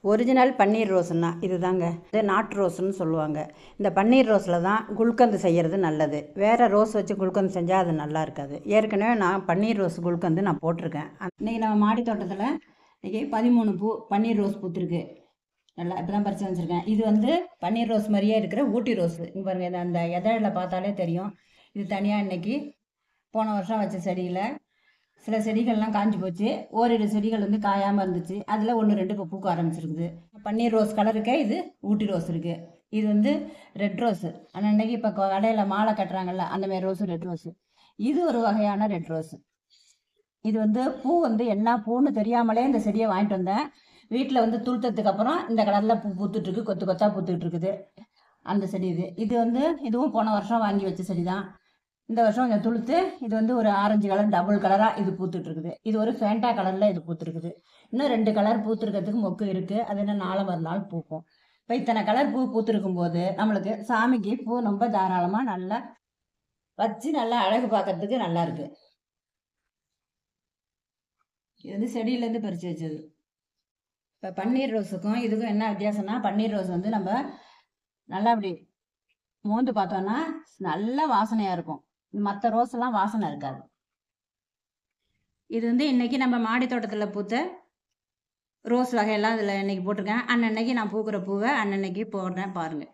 original பன்னீர் ரோஸ்னா இதுதாங்க இது நாட்டு ரோஸ்னு சொல்லுவாங்க இந்த பன்னீர் ரோஸில் தான் குல்கந்து செய்கிறது நல்லது வேறு ரோஸ் வச்சு குல்கந்து செஞ்சால் அது நல்லா இருக்காது ஏற்கனவே நான் பன்னீர் ரோஸ் குல்கந்து நான் போட்டிருக்கேன் இன்றைக்கி நம்ம மாடி தோட்டத்தில் இன்றைக்கி பதிமூணு பூ பன்னீர் ரோஸ் பூத்துருக்கு நல்லா இப்போ தான் பறித்து வச்சுருக்கேன் இது வந்து பன்னீர் ரோஸ் மாதிரியே இருக்கிற ஊட்டி ரோஸ் இங்கே பாருங்கள் இது அந்த எதழில் பார்த்தாலே தெரியும் இது தனியாக இன்னைக்கு போன வருஷம் வச்ச செடியில் சில செடிகள்லாம் காஞ்சி போச்சு ஓரிரு செடிகள் வந்து காயாமல் இருந்துச்சு அதில் ஒன்று ரெண்டு இப்போ பூக்க ஆரம்பிச்சிருக்குது பன்னீர் ரோஸ் கலர் இருக்கே இது ஊட்டி ரோஸ் இருக்குது இது வந்து ரெட் ரோஸு ஆனால் இன்னைக்கு இப்போ கடையில் மாலை கட்டுறாங்கல்ல அந்த மாதிரி ரோஸு ரெட் ரோஸு இது ஒரு வகையான ரெட் ரோஸு இது வந்து பூ வந்து என்ன பூன்னு தெரியாமலே இந்த செடியை வாங்கிட்டு வந்தேன் வீட்டில் வந்து துளுத்ததுக்கு அப்புறம் இந்த கலரில் பூ பூத்துட்டு இருக்கு கொத்து கொத்தாக பூத்துக்கிட்டு இருக்குது அந்த செடி இது இது வந்து இதுவும் போன வருஷம் வாங்கி வச்ச செடி தான் இந்த வருஷம் கொஞ்சம் துளுத்து இது வந்து ஒரு ஆரஞ்சு கலர் டபுள் கலராக இது பூத்துட்டு இருக்குது இது ஒரு ஃபேண்டா கலரில் இது பூத்துருக்குது இன்னும் ரெண்டு கலர் பூத்துருக்கிறதுக்கு மொக்கு இருக்குது அது என்ன நாளை மறுநாள் பூக்கும் இப்போ இத்தனை கலர் பூ பூத்துருக்கும் போது நம்மளுக்கு சாமிக்கு பூ ரொம்ப தாராளமாக நல்லா வச்சு நல்லா அழகு பார்க்கறதுக்கு நல்லா இருக்கு இது வந்து செடியிலேருந்து பறித்து வச்சது இப்போ பன்னீர் ரோஸுக்கும் இதுக்கும் என்ன வித்தியாசம்னா பன்னீர் ரோஸ் வந்து நம்ம நல்லா அப்படி மோந்து பார்த்தோன்னா நல்ல வாசனையாக இருக்கும் மற்ற ரோஸ்லாம் வாசனை இருக்காது இது வந்து இன்னைக்கு நம்ம மாடி தோட்டத்தில் பூத்த ரோஸ் வகையெல்லாம் இதில் இன்னைக்கு போட்டிருக்கேன் அன்னன்னைக்கு நான் பூக்கிற பூவை அன்னன்னைக்கு போடுறேன் பாருங்கள்